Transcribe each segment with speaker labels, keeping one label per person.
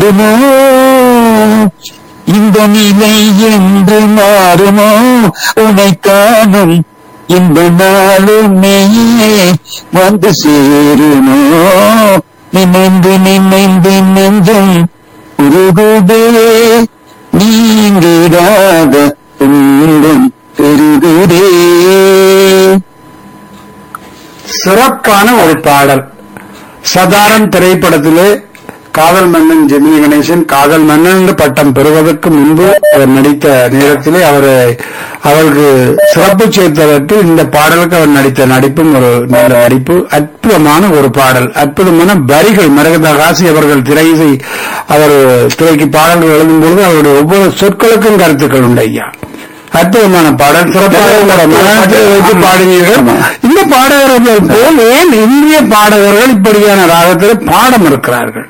Speaker 1: மாறுமோ இந்த நிலை என்று மாறுமோ உன்னை காணும் இந்த நாளுமே வந்து சேருமோ நினைந்து நினைந்து நெஞ்சம் உருகுதே நீங்கிடாத துன்பம் பெருகுதே
Speaker 2: சிறப்பான ஒரு பாடல் சதாரன் திரைப்படத்திலே காதல் மன்னன் ஜெமினி கணேசன் காதல் மன்னன் என்று பட்டம் பெறுவதற்கு முன்பு அவர் நடித்த நேரத்திலே அவர் அவருக்கு சிறப்பு சேர்த்ததற்கு இந்த பாடலுக்கு அவர் நடித்த நடிப்பும் ஒரு நல்ல நடிப்பு அற்புதமான ஒரு பாடல் அற்புதமான வரிகள் மரகதாசி அவர்கள் திரையை அவர் திரைக்கு பாடல்கள் எழுதும்போது அவருடைய ஒவ்வொரு சொற்களுக்கும் கருத்துக்கள் உண்டு ஐயா அற்புதமான பாடல் சிறப்பாக உங்களோட மனத்தில் வைத்து பாடினீர்கள் இந்த பாடகர்கள் போல் ஏன் இந்திய பாடகர்கள் இப்படியான ராகத்தில் பாடம் இருக்கிறார்கள்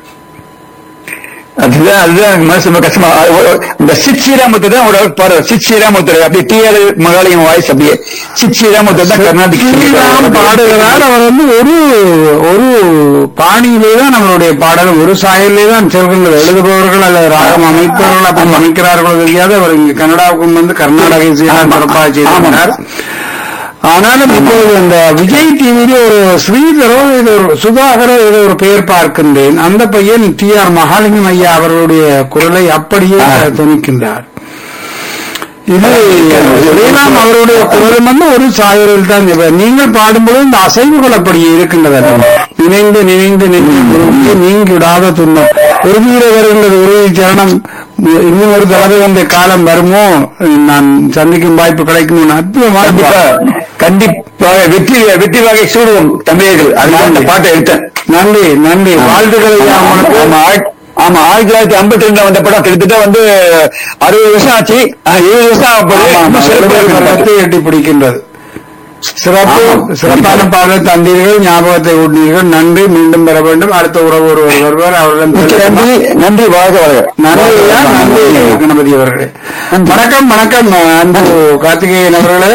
Speaker 1: அதுதான் அதுதான் மனசு ரொம்ப கஷ்டமா அது ஒரு- இந்த சிச்சிராமுத்து தான் ஒரு பாரு சிச்சிராமுத்து அப்படியே டிஆர் மகாலியம் வாய்ஸ் அப்படியே சிச்சிராமுத்து தான் கர்நாடிக்
Speaker 2: ஸ்ரீராம் பாடுகிறார் அவர் வந்து ஒரு ஒரு பாணியிலே தான் நம்மளுடைய பாடல் ஒரு சாயலிலே தான் செல்கின்றது எழுதுபவர்கள் அல்லது ராகம் அமைப்பவர்கள் அப்படி அமைக்கிறார்களோ தெரியாது அவர் இங்கு கனடாவுக்கும் வந்து கர்நாடக இசையை சிறப்பாக செய்திருக்கிறார் ஆனாலும் இப்போது இந்த விஜய் டிவியில ஒரு ஸ்ரீதரோ இது ஒரு சுதாகரோ ஏதோ ஒரு பெயர் பார்க்கின்றேன் அந்த பையன் டி ஆர் மகாலிங்கம் ஐயா அவர்களுடைய குரலை அப்படியே துணிக்கின்றார் இது ஸ்ரீராம் அவருடைய குரலும் வந்து ஒரு சாயலில் தான் இப்ப நீங்கள் பாடும்போது இந்த அசைவுகள் அப்படியே இருக்கின்றது நினைந்து நினைந்து நினைந்து நீங்கிடாத துன்பம் உறுதியில வருகின்றது உறுதி சரணம் இன்னும் ஒரு தடவை இந்த காலம் வருமோ நான் சந்திக்கும் வாய்ப்பு கிடைக்கும் அற்புதமான
Speaker 1: கண்டிப்பா
Speaker 2: பாடல்.
Speaker 1: கண்டிப்பாக வெற்றி வெற்றி வகை சூடுவோம் தமிழர்கள் அதுதான் இந்த பாட்டை எடுத்தேன்
Speaker 2: நன்றி நன்றி வாழ்த்துக்கள் ஐயா உங்களுக்கு
Speaker 1: ஆமா ஆயிரத்தி- ஆமா ஆயிரத்தி தொள்ளாயிரத்தி ஐம்பத்தி ரெண்டுல வந்த படம் கிட்டத்தட்ட வந்து அறுபது வருஷம் ஆச்சு ஆ, எழுபது வருஷம் ஆக போகுது.
Speaker 2: ஆமா,
Speaker 1: இன்னும் சிறப்பா இருக்கு இந்த பாட்டு.
Speaker 2: சிறப்பை எட்டி பிடிக்கின்றது சிறப்பு
Speaker 1: ஆமா.
Speaker 2: சிறப்பான பாடல் தந்தீர்கள் ஞாபகத்தை ஊட்டினீர்கள் நன்றி மீண்டும் பெற வேண்டும் அடுத்த உறவு ஒருவர் வருவார் அவரிடம்
Speaker 1: மிக்க
Speaker 2: பேசலாம்.
Speaker 1: நன்றி நன்றி வாழ்க வாழ்க
Speaker 2: நன்றி ஐயா, நன்றி கணபதி அவர்களே வணக்கம் வணக்கம் அன்பு கார்த்திகேயன் அவர்களே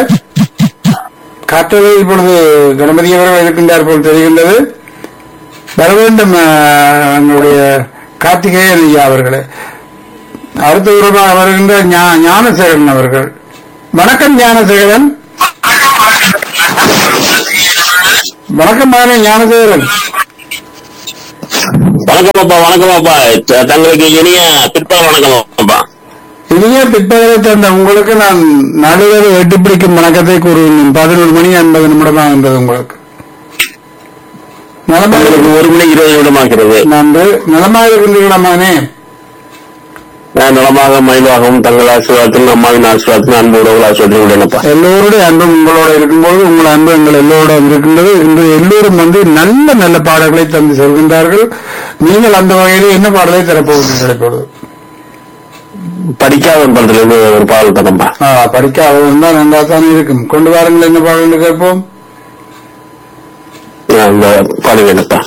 Speaker 2: காற்றலை இப்பொழுது கணபதி அவர்கள் இருக்கின்றார் போல் தெரிகின்றது வர வேண்டும் அஹ், எங்களுடைய கார்த்திகேயன் ஐயா அவர்களே அடுத்த உறவாக வருகின்ற ஞா- ஞானசேகரன் அவர்கள் வணக்கம் ஞானசேகரன் வணக்கம் மகனே ஞானசேகரன்
Speaker 3: வணக்கம் அப்பா வணக்கம் அப்பா த- தங்களுக்கு இனிய பிற்பகல் வணக்கம் அப்பா
Speaker 2: இனிய பிற்பகலை தந்த உங்களுக்கு நான் நடுவர் எட்டு பிடிக்கும் வணக்கத்தை கூறுகிறேன் பதினொரு மணி ஐம்பது நிமிடம் ஆகின்றது உங்களுக்கு நலமாக
Speaker 3: உங்களுக்கு ஒரு மணி இருபது நிமிடமாகிறது
Speaker 2: நன்று நலமாக இருக்கின்றீர்களா மகனே
Speaker 3: நான் நலமாக மயிலாகவும் தங்கள் ஆசீர்வாதத்திலும் அம்மாவின் ஆசீர்வாதத்திலும் அன்பு உறவுகள் ஆசீர்வாதத்திலும் உள்ளேனப்பா
Speaker 2: எல்லோருடைய அன்பும் உங்களோட இருக்கும்போது உங்கள் அன்பு எங்கள் எல்லோரோட இருக்கின்றது இன்று எல்லோரும் வந்து நல்ல நல்ல பாடல்களை தந்து செல்கின்றார்கள் நீங்கள் அந்த வகையில் என்ன பாடலை தரப்போகிறீர்கள் இப்பொழுது
Speaker 3: படிக்காத படத்துல இருந்து ஒரு பாடல் தரம்பா
Speaker 2: ஆ, படிக்காத இருந்தால் நன்றா தான் இருக்கும் கொண்டு வாருங்கள் என்ன பாடல் என்று கேட்போம்
Speaker 3: அந்த பாடுவேனப்பா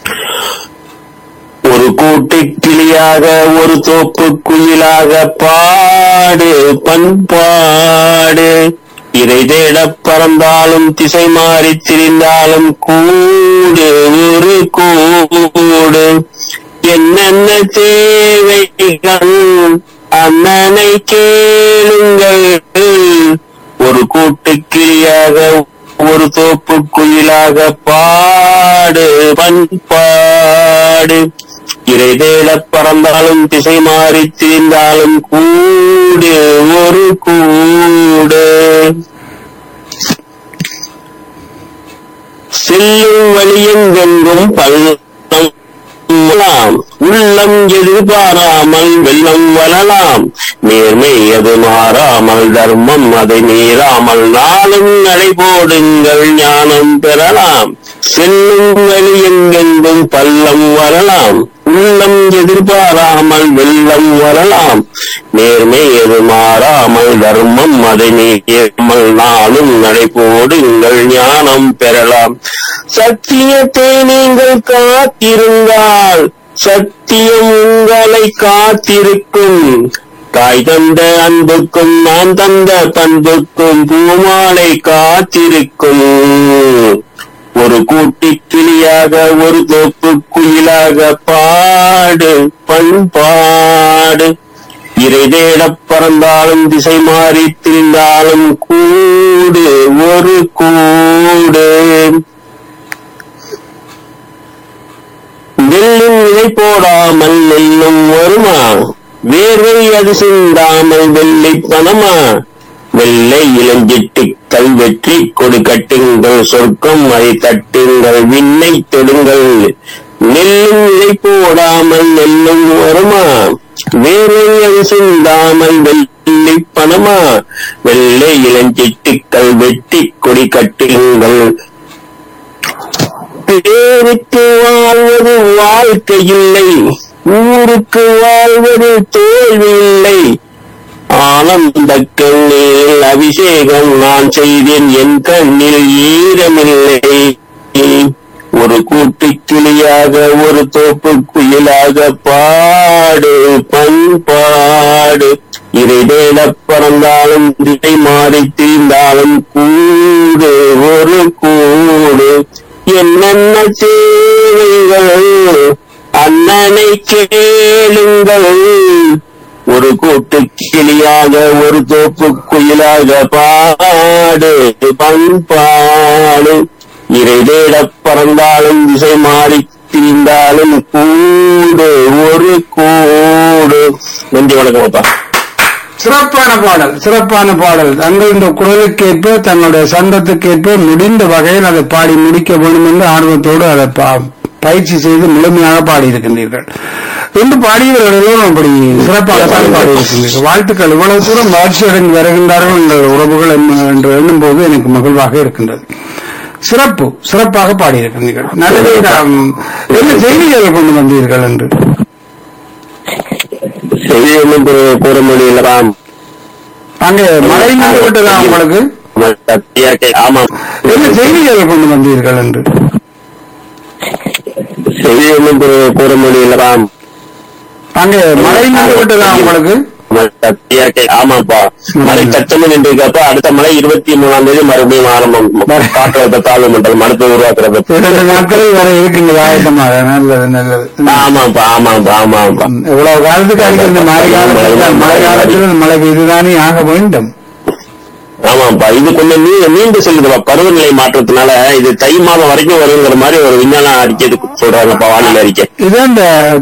Speaker 3: ஒரு கூட்டு கிளியாக ஒரு தோப்பு குயிலாக பாடு பண்பாடு இதை தேட பறந்தாலும் திசை மாறி திரிந்தாலும் கூடு ஒரு கூடு என்னென்ன தேவைகள் அண்ணனை கேளுங்கள் ஒரு கூட்டு கிளியாக ஒரு தோப்பு குயிலாக பாடு பண்பாடு இறை தேட பறந்தாலும் திசை மாறி திரிந்தாலும் கூடு ஒரு கூடு செல்லும் வழியெங்கெங்கும் பள்ளம் வரலாம். உள்ளம் எதிர்பாராமல் வெள்ளம் வரலாம் நேர்மை அது மாறாமல் தர்மம் அதை மீறாமல் நாளும் நடைபோடுங்கள் ஞானம் பெறலாம் செல்லும் வழி எங்கெங்கும் பள்ளம் வரலாம் உள்ளம் எதிர்பாராமல் வெள்ளம் வரலாம் நேர்மை எது மாறாமல் தர்மம் அதை நீக்காமல் நாளும் நடைபோடுங்கள் ஞானம் பெறலாம் சத்தியத்தை நீங்கள் காத்திருந்தால் சத்தியம் உங்களை காத்திருக்கும் தாய் தந்த அன்புக்கும் நான் தந்த பண்புக்கும் பூமாலை காத்திருக்கும் ஒரு கூட்டி கிளியாக ஒரு தோப்பு குயிலாக பாடு பண்பாடு இறை தேடப் பறந்தாலும் திசை மாறி திரிந்தாலும் கூடு ஒரு கூடு நெல்லும் விதை போடாமல் நெல்லும் வருமா வேர்வை அது சிந்தாமல் வெள்ளை பணமா வெள்ளை இளஞ்சிட்டுக்கள் வெற்றி கொடு கட்டுங்கள் சொர்க்கம் அதை தட்டுங்கள் விண்ணை தொடுங்கள் நெல்லும் விதை போடாமல் நெல்லும் வருமா வேர்வை அது சிந்தாமல் வெள்ளை பணமா வெள்ளை இளஞ்சிட்டுக்கள் வெட்டி கொடி கட்டுங்கள் பேருக்கு வாழ்வது வாழ்க்கை இல்லை ஊருக்கு வாழ்வது தோல்வி இல்லை ஆனந்த கண்ணில் அபிஷேகம் நான் செய்தேன் என் கண்ணில் ஈரமில்லை ஒரு கூட்டு கிளியாக ஒரு தோப்பு குயிலாக பாடு பண்பாடு இறை தேடப் பறந்தாலும் திசை மாறி தீர்ந்தாலும் கூடு ஒரு கூடு என்னென்ன சேவைகள் அண்ணனை கேளுங்கள் ஒரு கூட்டு கிளியாக ஒரு தோப்பு குயிலாக பாடு பண்பாடு இறை தேடப் பறந்தாலும் திசை மாறி திரிந்தாலும் கூடு ஒரு கூடு நன்றி வணக்கம் அப்பா
Speaker 2: சிறப்பான பாடல் சிறப்பான பாடல் தங்கள் இந்த குரலுக்கேற்ப தன்னுடைய சந்தத்துக்கேற்ப முடிந்த வகையில் அதை பாடி முடிக்க வேண்டும் என்று ஆர்வத்தோடு அதை பா- பயிற்சி செய்து முழுமையாக பாடியிருக்கின்றீர்கள் என்று பாடியவர்கள் எல்லோரும் அப்படி சிறப்பாகத்தான் பாடியிருக்கின்றீர்கள் வாழ்த்துக்கள் இவ்வளவு தூரம் வளர்ச்சி அடைந்து வருகின்றார்கள் என்ற உறவுகள் என்ன- என்று எண்ணும் போது எனக்கு மகிழ்வாக இருக்கின்றது சிறப்பு சிறப்பாக பாடியிருக்கின்றீர்கள் நல்லது நாம் என்ன செய்திகள் கொண்டு வந்தீர்கள் என்று
Speaker 3: செய்தி ஒன்றும் கூற- கூற முடியலதான்
Speaker 2: அங்கே மழை நின்று விட்டதா உங்களுக்கு
Speaker 3: ஆமாம்
Speaker 2: என்ன செய்திகள் கொண்டு வந்தீர்கள் என்று
Speaker 3: செய்தி ஒன்றும் கூற- கூற முடியலதான்
Speaker 2: அங்கே மழை நின்று விட்டதா உங்களுக்கு
Speaker 3: ஆமாப்பா மழை தச்சமும் நின்றுக்கப்ப அடுத்த மழை இருபத்தி மூணாம் தேதி மறுபடியும் ஆரம்பம் காற்றழுத்த தாழ்வு மண்டலம் மருத்துவ உருவாக்குறது
Speaker 2: இரண்டு நாட்கள் வரை இருக்கின்றது ஆயத்தமாக நல்லது நல்லது
Speaker 3: ஆமாப்பா ஆமாப்பா ஆமாப்பா
Speaker 2: ம், இவ்வளவு காலத்துக்கு அடிக்கிற இந்த மழை காலத்தில் மழை காலத்தில் இந்த மழை பெய்துதானே ஆக வேண்டும்
Speaker 3: ஆமாப்பா இது கொஞ்சம் நீ நீண்டு செல்லுதுப்பா பருவநிலை மாற்றத்தினால இது தை மாதம் வரைக்கும் வருங்கிற மாதிரி ஒரு விஞ்ஞான அறிக்கை இது சொல்றாங்கப்பா வானிலை அறிக்கை
Speaker 2: இது இந்த